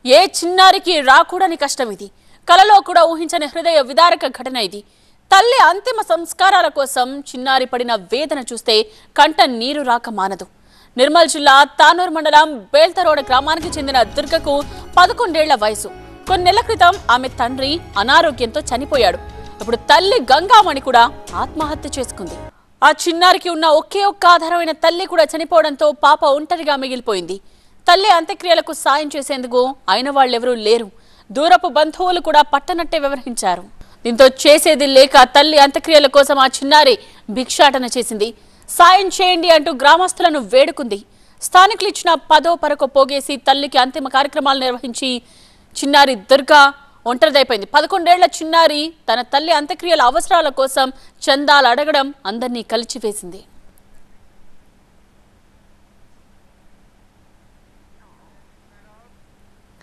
ఏ చిన్నారికి రాకూడని కష్టం ఇది కలలో కూడా ఊహించని హృదయ విదారక ఘటన ఇది తల్లి అంతిమ సంస్కారాల కోసం చిన్నారి పడిన వేదన చూస్తే కంట నీరు రాక మానదు నిర్మల్ జిల్లా తానూరు మండలం బేల్తరోడ గ్రామానికి చెందిన దుర్గకు పదకొండేళ్ల వయసు కొన్ని నెలల క్రితం ఆమె తండ్రి అనారోగ్యంతో చనిపోయాడు ఇప్పుడు తల్లి గంగామణి కూడా ఆత్మహత్య చేసుకుంది ఆ చిన్నారికి ఉన్న ఒకే ఒక్క ఆధారమైన తల్లి కూడా చనిపోవడంతో పాప ఒంటరిగా మిగిలిపోయింది తల్లి అంత్యక్రియలకు సాయం చేసేందుకు అయిన వాళ్ళెవరూ లేరు దూరపు బంధువులు కూడా పట్టనట్టే వ్యవహరించారు దీంతో చేసేది లేక తల్లి అంత్యక్రియల కోసం ఆ చిన్నారి భిక్షాటన చేసింది సాయం చేయండి అంటూ గ్రామస్తులను వేడుకుంది స్థానికులు ఇచ్చిన పదో పరకో పోగేసి తల్లికి అంతిమ కార్యక్రమాలు నిర్వహించి చిన్నారి దుర్గా ఒంటరిదైపోయింది పదకొండేళ్ల చిన్నారి తన తల్లి అంత్యక్రియల అవసరాల కోసం చందాలు అడగడం అందరినీ కలిచివేసింది